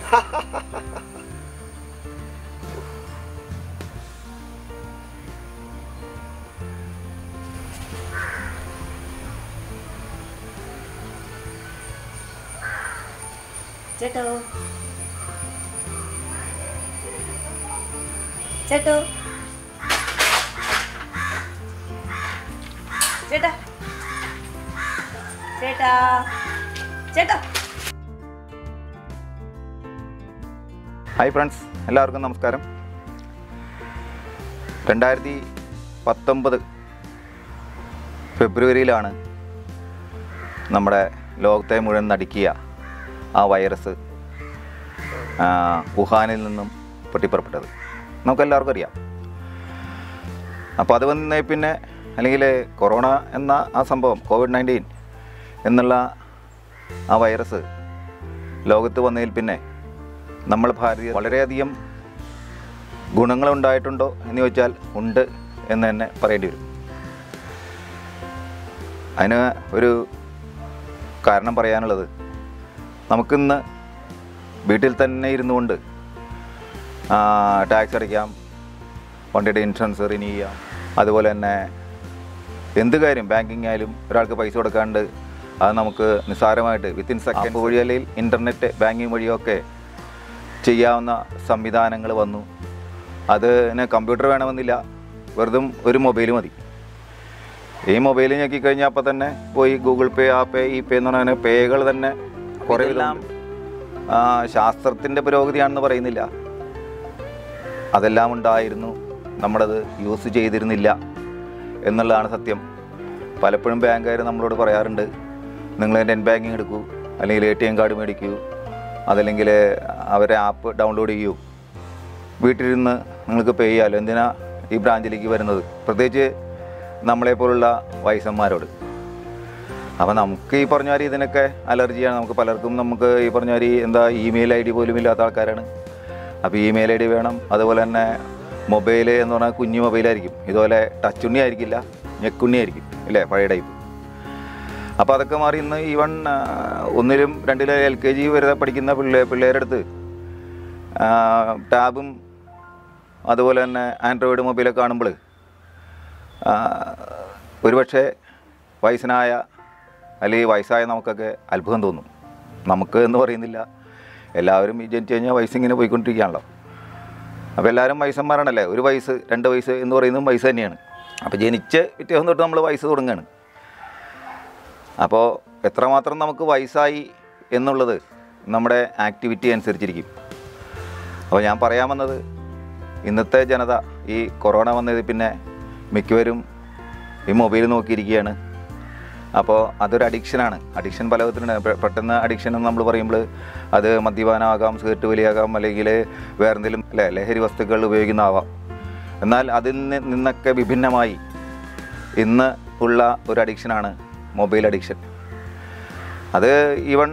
ചേട്ടോ ചേട്ടോ ചേട്ടാ ചേട്ടാ ചേട്ടാ ഹായ് ഫ്രണ്ട്സ് എല്ലാവർക്കും നമസ്കാരം രണ്ടായിരത്തി പത്തൊമ്പത് ഫെബ്രുവരിയിലാണ് നമ്മുടെ ലോകത്തെ മുഴുവൻ നടുക്കിയ ആ വൈറസ് ആ, വുഹാനിൽ നിന്നും പൊട്ടിപ്പുറപ്പെട്ടത് നമുക്കെല്ലാവർക്കും അറിയാം അപ്പോൾ അത് വന്നേ പിന്നെ അല്ലെങ്കിൽ കൊറോണ എന്ന ആ സംഭവം കോവിഡ് നയൻറ്റീൻ എന്നുള്ള ആ വൈറസ് ലോകത്ത് വന്നതിൽ പിന്നെ നമ്മൾ ഭാരതീയർ വളരെയധികം ഗുണങ്ങളുണ്ടായിട്ടുണ്ടോ എന്ന് ചോദിച്ചാൽ ഉണ്ട് എന്ന് തന്നെ പറയേണ്ടി വരും അതിന് ഒരു കാരണം പറയാനുള്ളത് നമുക്കിന്ന് വീട്ടിൽ തന്നെ ഇരുന്നു കൊണ്ട് ടാക്സ് അടയ്ക്കാം വണ്ടിയുടെ ഇൻഷുറൻസ് റിന്യൂ ചെയ്യാം അതുപോലെ തന്നെ എന്ത് കാര്യം ബാങ്കിങ് ആയാലും ഒരാൾക്ക് പൈസ കൊടുക്കാണ്ട് അത് നമുക്ക് നിസ്സാരമായിട്ട് വിത്തിൻ സെക്കൻഡ് വഴി അല്ലെങ്കിൽ ഇൻ്റർനെറ്റ് ബാങ്കിങ് വഴിയൊക്കെ ചെയ്യാവുന്ന സംവിധാനങ്ങൾ വന്നു അതിന് കമ്പ്യൂട്ടർ വേണമെന്നില്ല വെറുതും ഒരു മൊബൈൽ മതി ഈ മൊബൈൽ ഞെക്കിക്കഴിഞ്ഞാൽ അപ്പം തന്നെ പോയി ഗൂഗിൾ പേ ആ പേ ഈ പേ എന്ന് പറഞ്ഞാൽ പേകൾ തന്നെ കുറേ എല്ലാം ശാസ്ത്രത്തിൻ്റെ പുരോഗതിയാണെന്ന് പറയുന്നില്ല അതെല്ലാം ഉണ്ടായിരുന്നു നമ്മളത് യൂസ് ചെയ്തിരുന്നില്ല എന്നുള്ളതാണ് സത്യം പലപ്പോഴും ബാങ്കുകാർ നമ്മളോട് പറയാറുണ്ട് നിങ്ങൾ നെറ്റ് ബാങ്കിങ് എടുക്കൂ അല്ലെങ്കിൽ എ ടി എം കാർഡ് മേടിക്കൂ അതല്ലെങ്കിൽ അവരെ ആപ്പ് ഡൗൺലോഡ് ചെയ്യൂ വീട്ടിലിരുന്ന് നിങ്ങൾക്ക് പേ ചെയ്യാമല്ലോ എന്തിനാ ഈ ബ്രാഞ്ചിലേക്ക് വരുന്നത് പ്രത്യേകിച്ച് നമ്മളെപ്പോലുള്ള വയസ്സന്മാരോട് അപ്പോൾ നമുക്ക് ഈ പറഞ്ഞ മാതിരി ഇതിനൊക്കെ അലർജിയാണ് നമുക്ക് പലർക്കും നമുക്ക് ഈ പറഞ്ഞ മാതിരി എന്താ ഇമെയിൽ ഐ ഡി പോലും ഇല്ലാത്ത ആൾക്കാരാണ് അപ്പോൾ ഇമെയിൽ ഐ ഡി വേണം അതുപോലെ തന്നെ മൊബൈൽ എന്ന് പറഞ്ഞാൽ കുഞ്ഞു മൊബൈലായിരിക്കും ഇതുപോലെ ടച്ച് ഉണ്ണി ആയിരിക്കില്ല ഞെക്കുണ്ണി ആയിരിക്കും ഇല്ലേ പഴയ ടൈപ്പ് അപ്പോൾ അതൊക്കെ മാറി ഇന്ന് ഈവൺ ആ, ഒന്നിലും രണ്ടിലും എൽ കെ ജി വരെ പഠിക്കുന്ന പിള്ളേ പിള്ളേരുടെ അടുത്ത് ആ, ടാബും അതുപോലെ തന്നെ ആൻഡ്രോയിഡ് മൊബൈലൊക്കെ കാണുമ്പോൾ ഒരുപക്ഷെ വയസ്സനായ അല്ലെങ്കിൽ വയസ്സായ നമുക്കൊക്കെ അത്ഭുതം തോന്നും നമുക്ക് എന്ന് പറയുന്നില്ല എല്ലാവരും ഈ ജനിച്ചു കഴിഞ്ഞാൽ വയസ്സിങ്ങനെ പോയിക്കൊണ്ടിരിക്കുകയാണല്ലോ അപ്പോൾ എല്ലാവരും വയസ്സന്മാരാണല്ലേ ഒരു വയസ്സ് രണ്ട് വയസ്സ് എന്ന് പറയുന്നതും വയസ്സ് തന്നെയാണ് അപ്പോൾ ജനിച്ച് വ്യത്യാസം തൊട്ട് നമ്മൾ വയസ്സ് തുടങ്ങുകയാണ് അപ്പോൾ എത്രമാത്രം നമുക്ക് വയസ്സായി എന്നുള്ളത് നമ്മുടെ ആക്ടിവിറ്റി അനുസരിച്ചിരിക്കും അപ്പോൾ ഞാൻ പറയാൻ വന്നത് ഇന്നത്തെ ജനത ഈ കൊറോണ വന്നതിൽ പിന്നെ മിക്കവരും ഈ മൊബൈൽ നോക്കിയിരിക്കുകയാണ് അപ്പോൾ അതൊരു അഡിക്ഷനാണ് അഡിക്ഷൻ പല വിധത്തിലുണ്ട് പെ- പെട്ടെന്ന് അഡിക്ഷൻ എന്ന് നമ്മൾ പറയുമ്പോൾ അത് മദ്യപാനമാകാം സിഗരറ്റ് വലിയാകാം അല്ലെങ്കിൽ വേറെ എന്തെങ്കിലും അല്ലേ ലഹരി വസ്തുക്കൾ ഉപയോഗിക്കുന്നതാവാം എന്നാൽ അതിൽ നി- നിന്നൊക്കെ വിഭിന്നമായി ഇന്ന് ഉള്ള ഒരു അഡിക്ഷനാണ് മൊബൈൽ അഡിക്ഷൻ അത് ഈവൺ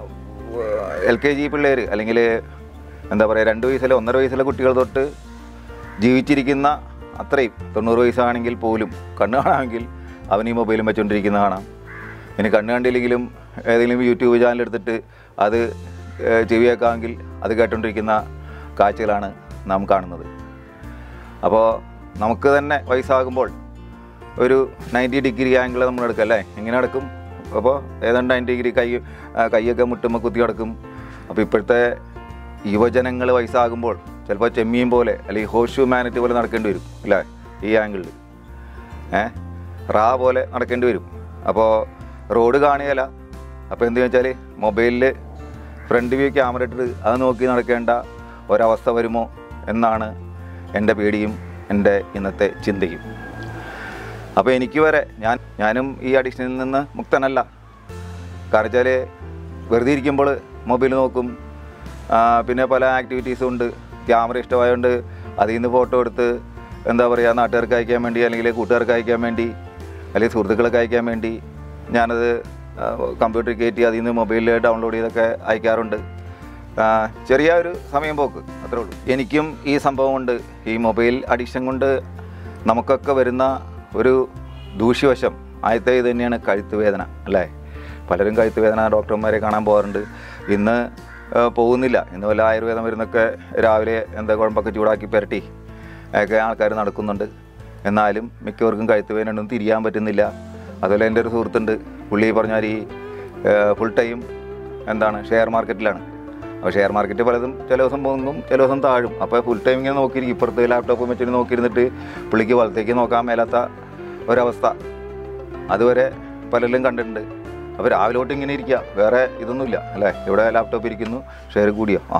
എൽ കെ ജി പിള്ളേർ അല്ലെങ്കിൽ എന്താ പറയുക രണ്ട് വയസ്സിലെ ഒന്നര വയസ്സിലെ കുട്ടികൾ തൊട്ട് ജീവിച്ചിരിക്കുന്ന അത്രയും തൊണ്ണൂറ് വയസ്സാണെങ്കിൽ പോലും കണ്ണ് കാണാമെങ്കിൽ അവൻ ഈ മൊബൈലും വെച്ചുകൊണ്ടിരിക്കുന്ന കാണാം ഇനി കണ്ണ് കണ്ടില്ലെങ്കിലും ഏതെങ്കിലും യൂട്യൂബ് ചാനൽ എടുത്തിട്ട് അത് ഏഹ്, ചെവി കേൾക്കാമെങ്കിൽ അത് കേട്ടുകൊണ്ടിരിക്കുന്ന കാഴ്ചകളാണ് നാം കാണുന്നത് അപ്പോൾ നമുക്ക് തന്നെ വയസ്സാകുമ്പോൾ ഒരു നയൻറ്റി ഡിഗ്രി ആംഗിൾ നമ്മൾ എടുക്കും അല്ലേ എങ്ങനെ എടുക്കും അപ്പോൾ ഏതാണ്ട് നയൻറ്റി ഡിഗ്രി കൈ ആ, കൈയൊക്കെ മുട്ടുമ്പോൾ കുത്തി കിടക്കും അപ്പോൾ ഇപ്പോഴത്തെ യുവജനങ്ങൾ വയസ്സാകുമ്പോൾ ചിലപ്പോൾ ചെമ്മീൻ പോലെ അല്ലെങ്കിൽ ഹോഷ് ഹ്യൂമാനിറ്റി പോലെ നടക്കേണ്ടി വരും അല്ലേ ഈ ആംഗിളിൽ ഏ റാ പോലെ നടക്കേണ്ടി വരും അപ്പോൾ റോഡ് കാണുകയില്ല അപ്പോൾ എന്ത് വെച്ചാൽ മൊബൈലിൽ ഫ്രണ്ട് വ്യൂ ക്യാമറ ഇട്ടിട്ട് അത് നോക്കി നടക്കേണ്ട ഒരവസ്ഥ വരുമോ എന്നാണ് എൻ്റെ പേടിയും എൻ്റെ ഇന്നത്തെ ചിന്തയും അപ്പോൾ എനിക്ക് വരെ ഞാൻ ഞാനും ഈ അഡിക്ഷനിൽ നിന്ന് മുക്തനല്ല കാരണം വെച്ചാൽ വെറുതെ ഇരിക്കുമ്പോൾ മൊബൈൽ നോക്കും ആ, പിന്നെ പല ആക്ടിവിറ്റീസും ഉണ്ട് ക്യാമറ ഇഷ്ടമായതുകൊണ്ട് അതിൽ നിന്ന് ഫോട്ടോ എടുത്ത് എന്താ പറയുക നാട്ടുകാർക്ക് അയക്കാൻ വേണ്ടി അല്ലെങ്കിൽ കൂട്ടുകാർക്ക് അയക്കാൻ വേണ്ടി അല്ലെങ്കിൽ സുഹൃത്തുക്കൾക്ക് അയക്കാൻ വേണ്ടി ഞാനത് കമ്പ്യൂട്ടറിൽ കയറ്റി അതിൽ നിന്ന് മൊബൈലിൽ ഡൗൺലോഡ് ചെയ്തൊക്കെ അയക്കാറുണ്ട് ആ, ചെറിയ ഒരു സമയം പോക്ക് അത്രേ ഉള്ളൂ എനിക്കും ഈ സംഭവം കൊണ്ട് ഈ മൊബൈൽ അഡിക്ഷൻ കൊണ്ട് നമുക്കൊക്കെ വരുന്ന ഒരു ദൂഷ്യവശം ആദ്യത്തെ ഇത് തന്നെയാണ് കഴുത്ത് വേദന അല്ലേ പലരും കഴുത്ത് വേദന ഡോക്ടർമാരെ കാണാൻ പോകാറുണ്ട് ഇന്ന് ഏഹ്, പോകുന്നില്ല ഇന്ന് വല്ല ആയുർവേദ മരുന്നൊക്കെ രാവിലെ എന്താ കുഴമ്പൊക്കെ ചൂടാക്കി പുരട്ടി ഒക്കെ ആൾക്കാർ നടക്കുന്നുണ്ട് എന്നാലും മിക്കവർക്കും കഴുത്ത് വേനൊന്നും തിരിയാൻ പറ്റുന്നില്ല അതുപോലെ എൻ്റെ ഒരു സുഹൃത്തുണ്ട് പുള്ളി പറഞ്ഞാൽ ഈ ഫുൾ ടൈം എന്താണ് ഷെയർ മാർക്കറ്റിലാണ് അപ്പോൾ ഷെയർ മാർക്കറ്റ് പലതും ചില ദിവസം പൊങ്ങും ചില ദിവസം താഴും അപ്പോൾ ഫുൾ ടൈം ഇങ്ങനെ നോക്കിയിരിക്കും ഇപ്പുറത്ത് ലാപ്ടോപ്പ് വെച്ചിട്ട് നോക്കിയിരുന്നിട്ട് പുള്ളിക്ക് വലത്തേക്ക് നോക്കാൻ മേലാത്ത ഒരവസ്ഥ അതുവരെ പലരും കണ്ടിട്ടുണ്ട് അപ്പോൾ രാവിലെ തൊട്ട് ഇങ്ങനെ ഇരിക്കുക വേറെ ഇതൊന്നുമില്ല അല്ലേ ഇവിടെ ലാപ്ടോപ്പ് ഇരിക്കുന്നു ഷെയർ കൂടിയോ ആ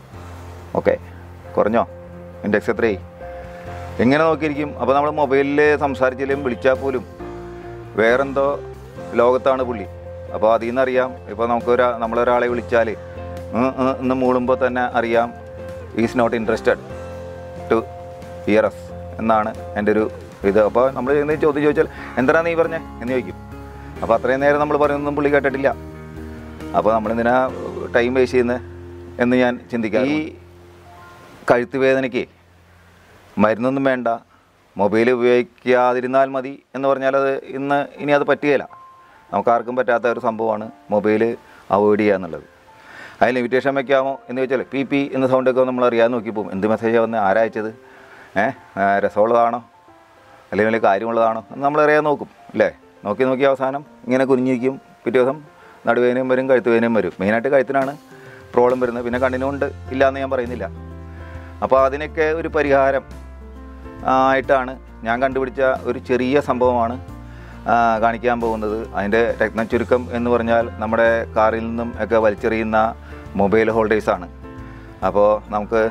ഓക്കെ കുറഞ്ഞോ ഇൻഡെക്സ് എത്രയായി എങ്ങനെ നോക്കിയിരിക്കും അപ്പോൾ നമ്മൾ മൊബൈലിൽ സംസാരിച്ചാലും വിളിച്ചാൽ പോലും വേറെന്തോ ലോകത്താണ് പുള്ളി അപ്പോൾ അതിൽ നിന്നറിയാം ഇപ്പോൾ നമുക്കൊരാ നമ്മളൊരാളെ വിളിച്ചാൽ എന്ന് മൂളുമ്പോൾ തന്നെ അറിയാം is not interested to hear us എന്നാണ് എൻ്റെ ഒരു ഇത് അപ്പോൾ നമ്മൾ എന്ത് ചോദ്യം ചോദിച്ചാൽ എന്തിനാ നീ പറഞ്ഞേ എന്ന് ചോദിക്കും അപ്പോൾ അത്രയും നേരം നമ്മൾ പറയുന്നൊന്നും പുള്ളി കേട്ടിട്ടില്ല അപ്പോൾ നമ്മളെന്തിനാ ടൈം വേസ്റ്റ് ചെയ്യുന്നത് എന്ന് ഞാൻ ചിന്തിക്കാം ഈ കഴുത്ത് വേദനയ്ക്ക് മരുന്നൊന്നും വേണ്ട മൊബൈൽ ഉപയോഗിക്കാതിരുന്നാൽ മതി എന്ന് പറഞ്ഞാൽ അത് ഇന്ന് ഇനി അത് പറ്റുകയില്ല നമുക്ക് ആർക്കും പറ്റാത്ത ഒരു സംഭവമാണ് മൊബൈൽ അവോയ്ഡ് ചെയ്യുക എന്നുള്ളത് അതിൽ ലിമിറ്റേഷൻ വയ്ക്കാമോ എന്ന് ചോദിച്ചാൽ പി പി എന്ന സൗണ്ടൊക്കെ നമ്മൾ അറിയാതെ നോക്കി പോകും എന്ത് മെസ്സേജാണ് വന്ന് ആരാ അയച്ചത് ഏഹ് രസമുള്ളതാണോ അല്ലെങ്കിൽ വലിയ കാര്യമുള്ളതാണോ എന്ന് നമ്മൾ അറിയാതെ നോക്കും അല്ലേ നോക്കി നോക്കി അവസാനം ഇങ്ങനെ കുനിഞ്ഞിരിക്കും പിറ്റേ ദിവസം നടുവേനയും വരും കഴുത്തുവേനയും വരും മെയിനായിട്ട് കഴുത്തിനാണ് പ്രോബ്ലം വരുന്നത് പിന്നെ കണ്ണിനുകൊണ്ട് ഇല്ല എന്ന് ഞാൻ പറയുന്നില്ല അപ്പോൾ അതിനൊക്കെ ഒരു പരിഹാരം ആ, ആയിട്ടാണ് ഞാൻ കണ്ടുപിടിച്ച ഒരു ചെറിയ സംഭവമാണ് ആ, കാണിക്കാൻ പോകുന്നത് അതിൻ്റെ രത്ന ചുരുക്കം എന്ന് പറഞ്ഞാൽ നമ്മുടെ കാറിൽ നിന്നും ഒക്കെ വലിച്ചെറിയുന്ന മൊബൈൽ ഹോൾഡേഴ്സാണ് അപ്പോൾ നമുക്ക്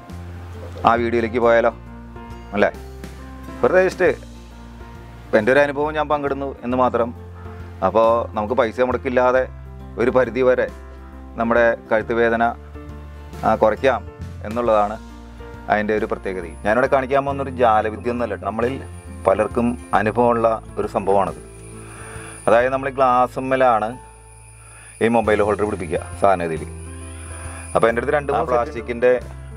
ആ വീഡിയോയിലേക്ക് പോയാലോ അല്ലേ വെറുതെ ജസ്റ്റ് ഇപ്പം എൻ്റെ ഒരു അനുഭവം ഞാൻ പങ്കിടുന്നു എന്ന് മാത്രം അപ്പോൾ നമുക്ക് പൈസ മുടക്കില്ലാതെ ഒരു പരിധി വരെ നമ്മുടെ കഴുത്ത് വേദന ആ, കുറയ്ക്കാം എന്നുള്ളതാണ് അതിൻ്റെ ഒരു പ്രത്യേകത ഞാനിവിടെ കാണിക്കാൻ പോകുന്നൊരു ജാലവിദ്യ ഒന്നുമല്ല കേട്ടോ. നമ്മളിൽ പലർക്കും അനുഭവമുള്ള ഒരു സംഭവമാണത് അതായത് നമ്മൾ ഗ്ലാസ്സുമ്മലാണ് ഈ മൊബൈൽ ഹോൾഡർ പിടിപ്പിക്കുക സാധനഗതിയിൽ അപ്പോൾ എൻ്റെ അടുത്ത് രണ്ട് മൂന്ന് പ്ലാസ്റ്റിക്കിൻ്റെ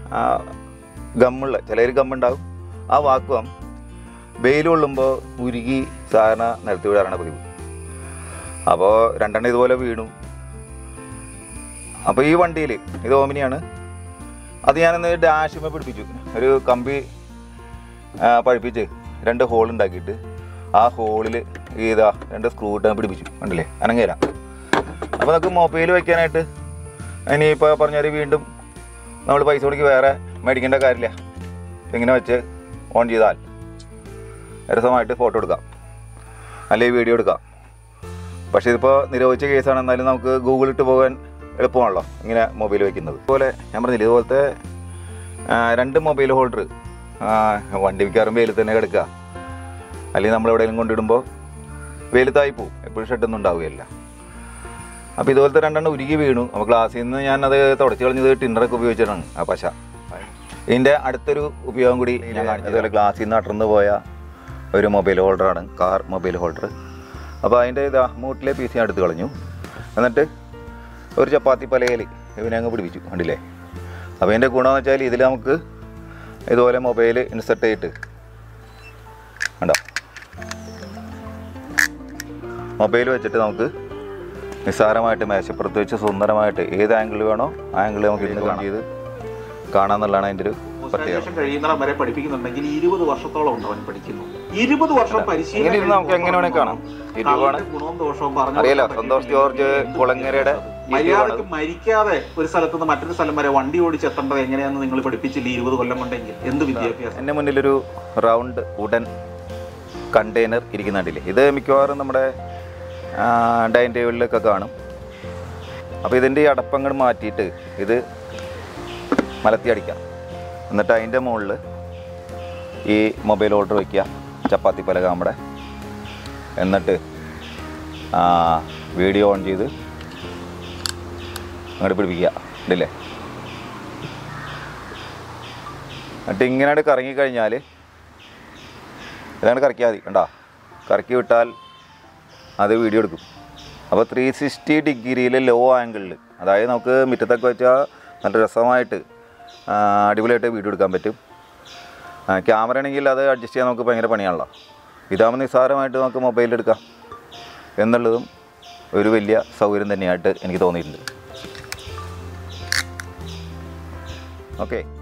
ഗമ്മുള്ള ചിലർ ഗമ്മുണ്ടാവും ആ വാക്കുവം വെയിൽ കൊള്ളുമ്പോൾ ഉരുകി സാധാരണ നിരത്തി വിടാറാണ് പതിവ് അപ്പോൾ രണ്ടെണ്ണം ഇതുപോലെ വീണു അപ്പോൾ ഈ വണ്ടിയിൽ ഇത് ഓമിനിയാണ് അത് ഞാനൊന്ന് ഡാഷുമേ പിടിപ്പിച്ചു ഒരു കമ്പി ആ, പഴിപ്പിച്ച് രണ്ട് ഹോൾ ഉണ്ടാക്കിയിട്ട് ആ ഹോളിൽ ഇതാ രണ്ട് സ്ക്രൂ ഇട്ട് പിടിപ്പിച്ചു കണ്ടില്ലേ അനങ്ങേല അപ്പോൾ നമുക്ക് മൊബൈൽ വയ്ക്കാനായിട്ട് ഇനിയിപ്പോൾ പറഞ്ഞാൽ വീണ്ടും നമ്മൾ പൈസ കൊടുക്കി വേറെ മേടിക്കേണ്ട കാര്യമില്ല ഇങ്ങനെ വെച്ച് ഓൺ ചെയ്താൽ രസമായിട്ട് ഫോട്ടോ എടുക്കാം അല്ലെങ്കിൽ വീഡിയോ എടുക്കാം പക്ഷേ ഇതിപ്പോൾ നിരോധിച്ച കേസാണ് എന്നാലും നമുക്ക് ഗൂഗിൾ ഇട്ട് പോകാൻ എളുപ്പമാണല്ലോ ഇങ്ങനെ മൊബൈൽ വയ്ക്കുന്നത് അതുപോലെ ഞാൻ പറഞ്ഞില്ല ഇതുപോലത്തെ ആ, രണ്ട് മൊബൈൽ ഹോൾഡർ വണ്ടി മിക്കാറും വെയിൽ തന്നെ കിടക്കുക അല്ലെങ്കിൽ നമ്മൾ എവിടെയെങ്കിലും കൊണ്ടിടുമ്പോൾ വെയിലത്തായി പോവും എപ്പോഴും ഷെഡൊന്നും ഉണ്ടാവുകയില്ല അപ്പോൾ ഇതുപോലത്തെ രണ്ടെണ്ണം ഉരുകി വീണു അപ്പോൾ ഗ്ലാസ്സിൽ നിന്ന് ഞാനത് തുടച്ച് കളഞ്ഞത് ടിന്നറൊക്കെ ഉപയോഗിച്ചിട്ടാണ് ആ പശ ഇതിൻ്റെ അടുത്തൊരു ഉപയോഗം കൂടി ഞാൻ കാണിച്ചു അതുപോലെ ഗ്ലാസ്സിൽ നിന്ന് അടർന്നു പോയ ഒരു മൊബൈൽ ഹോൾഡറാണ് കാർ മൊബൈൽ ഹോൾഡർ അപ്പോൾ അതിൻ്റെ ഇതാ മൂട്ടിലെ പീസ് ഞാൻ എടുത്ത് കളഞ്ഞു എന്നിട്ട് ഒരു ചപ്പാത്തി പലയിൽ ഇവനെ അങ്ങ് പിടിപ്പിച്ചു കണ്ടില്ലേ അപ്പോൾ ഇതിൻ്റെ ഗുണമെന്ന് വെച്ചാൽ ഇതിൽ നമുക്ക് ഇതുപോലെ മൊബൈൽ ഇൻസെർട്ട് ചെയ്തിട്ട് കണ്ടോ മൊബൈൽ വെച്ചിട്ട് നമുക്ക് നിസ്സാരമായിട്ട് മേശപ്പുറത്ത് വെച്ച് സുന്ദരമായിട്ട് ഏത് ആംഗിൾ വേണോ ആ ആംഗിൾ നമുക്ക് ഇരുന്ന് കാണാം ചെയ്ത് കാണാമെന്നുള്ളതാണ് അതിൻ്റെ ഒരു പ്രത്യേകത ഗ്രാജുവേഷൻ കഴിയുന്നിടം വരെ പഠിപ്പിക്കുന്നുണ്ടെങ്കിൽ ഇരുപത് വർഷത്തോളം ഉണ്ട് അവൻ പഠിക്കുന്നു ഇരുപത് വർഷം പരിശീലനം ഇങ്ങനെ ഇരുന്ന് നമുക്ക് എങ്ങനെ വേണേൽ കാണാം യൂട്യൂബാണ് കള്ളിന്റെ ഗുണവും ദോഷവും പറഞ്ഞു അറിയാലോ കൊടുക്കാൻ സന്തോഷ് പറ്റിയ ജോർജ് എന്ത് കുളങ്ങരയുടെ മര്യാദക്ക് മരിക്കാതെ ഒരു സ്ഥലത്ത് നിന്ന് മറ്റൊരു സ്ഥലം വരെ വണ്ടി ഓടിച്ചെത്തേണ്ടത് എങ്ങനെയാണെന്ന് നിങ്ങൾ പഠിപ്പിച്ചില്ല ഇരുപത് കൊല്ലം കൊണ്ടെങ്കിൽ എന്ത് വിദ്യാഭ്യാസം എൻ്റെ മുന്നിലൊരു റൗണ്ട് വുഡൻ കണ്ടെയ്നർ ഇരിക്കുന്നുണ്ടില്ലേ ഇത് മിക്കവാറും നമ്മുടെ ഡൈനിങ് ടേബിളിലൊക്കെ കാണും അപ്പോൾ ഇതിൻ്റെ ഈ അടപ്പങ്ങൾ മാറ്റിയിട്ട് ഇത് മലത്തി അടിക്കാം എന്നിട്ട് അതിൻ്റെ മുകളിൽ ഈ മൊബൈൽ ഓർഡർ വയ്ക്കുക ചപ്പാത്തി പലക നമ്മുടെ എന്നിട്ട് ആ, വീഡിയോ ഓൺ ചെയ്ത് അങ്ങോട്ട് പിടിപ്പിക്കുക ഇല്ലേ എന്നിട്ട് ഇങ്ങനെ കറങ്ങി കഴിഞ്ഞാൽ ഇതാണ് കറക്കിയാൽ മതി കണ്ടോ കറക്കി വിട്ടാൽ അത് വീഡിയോ എടുക്കും അപ്പോൾ ത്രീ സിക്സ്റ്റി ഡിഗ്രിയിൽ ലോ ആംഗിളിൽ അതായത് നമുക്ക് മുറ്റത്തൊക്കെ വെച്ചാൽ നല്ല രസമായിട്ട് ആ, അടിപൊളിയായിട്ട് വീഡിയോ എടുക്കാൻ പറ്റും ക്യാമറ ആണെങ്കിൽ അത് അഡ്ജസ്റ്റ് ചെയ്യാൻ നമുക്ക് ഭയങ്കര പണിയാണല്ലോ ഇതാകുമ്പോൾ നിസ്സാരമായിട്ട് നമുക്ക് മൊബൈലിൽ എടുക്കാം എന്നുള്ളതും ഒരു വലിയ സൗകര്യം തന്നെയായിട്ട് എനിക്ക് തോന്നിയിട്ടുണ്ട് ഓക്കെ